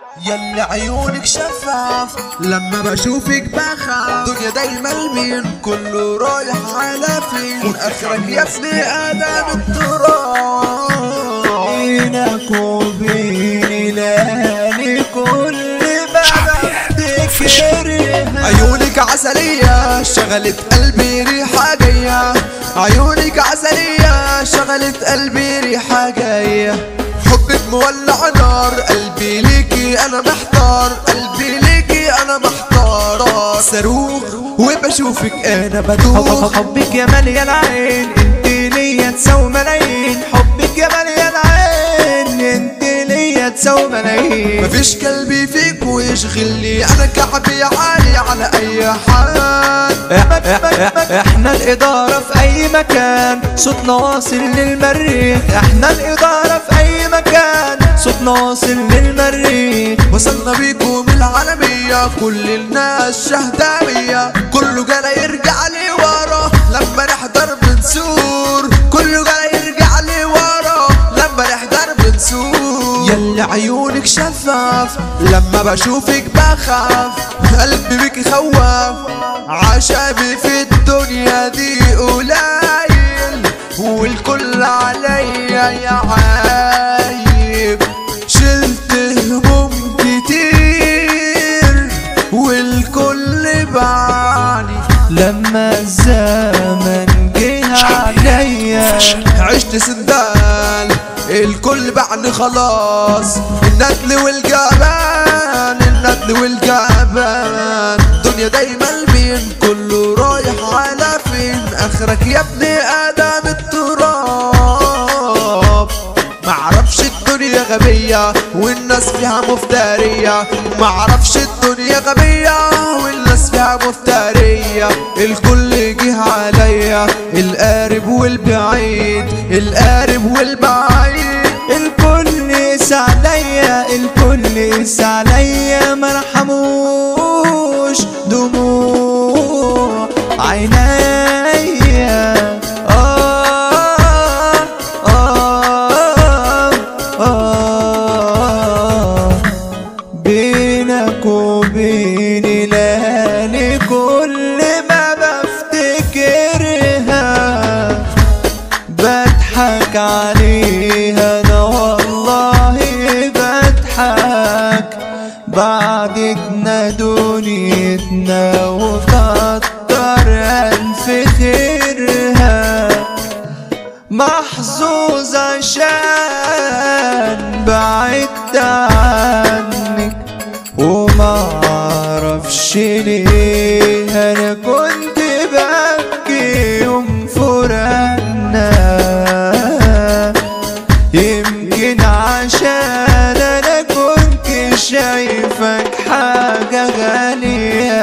يلي عيونك شفاف لما بشوفك بخاف دنيا دايما المين كله رايح على فين اخرك يا ابني ادم التراب بينك وبيني لاني كل ما بفتكرها عيونك عسلية شغلت قلبي ريحة جاية عيونك عسلية شغلت قلبي ريحة جاية حبك مولع نار قلبي ليكي انا محتار قلبي ليكي انا محتار صاروخ وبشوفك انا بدوخ حبك يا مليان عين انت ليا تساوي ملايين حبك يا مليان عين انت ليا تساوي ملايين مفيش قلبي فيك ويشغلني انا كعبي عالي على اي حال احنا الادارة في اي مكان صوتنا واصل للمريخ احنا الادارة في اي مكان صوتنا واصل للمريخ وصلنا بيكم العالمية كل الناس شهدانية كله جالا يرجع لي ورا لما نحضر بنسور كله جالا يرجع لي ورا لما نحضر بنسور يلي عيونك شفاف لما بشوفك بخاف قلبي بيك خواف عشابي في الدنيا دي قليل والكل عليا يا عايب شلت هموم كتير والكل بعاني لما الزمن جه عليا عشت سندال الكل بعد خلاص الندل والجبان الندل والجبان دنيا دايما المين كله رايح على فين اخرك يا ابني ادم التراب معرفش الدنيا غبية والناس فيها مفترية معرفش الدنيا غبية والناس فيها مفترية الكل جه عليا القارب والبعيد القارب والبعيد الكل يقسى عليا الكل يقسى عليا مرحموش دموع عينيا آه آه آه بينك وبيني لاني كل ما بفتكرها بضحك عليها انا والله بضحك بعدتنا دنيتنا وكتر الف خيرها محظوظ عشان بعدت عنك وما اعرفش ليه انا كنت ببكي يوم فراقنا يمكن عشان انا كنت شايفك حاجة غالية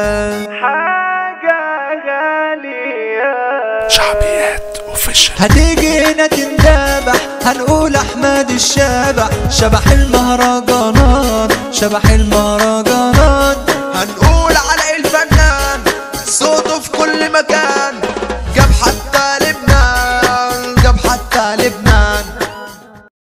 حاجة غالية شعبيات اوفيشال هتيجي هنا تندبح هنقول احمد الشبح شبح المهرجانات شبح المهرجانات هنقول على الفنان صوته في كل مكان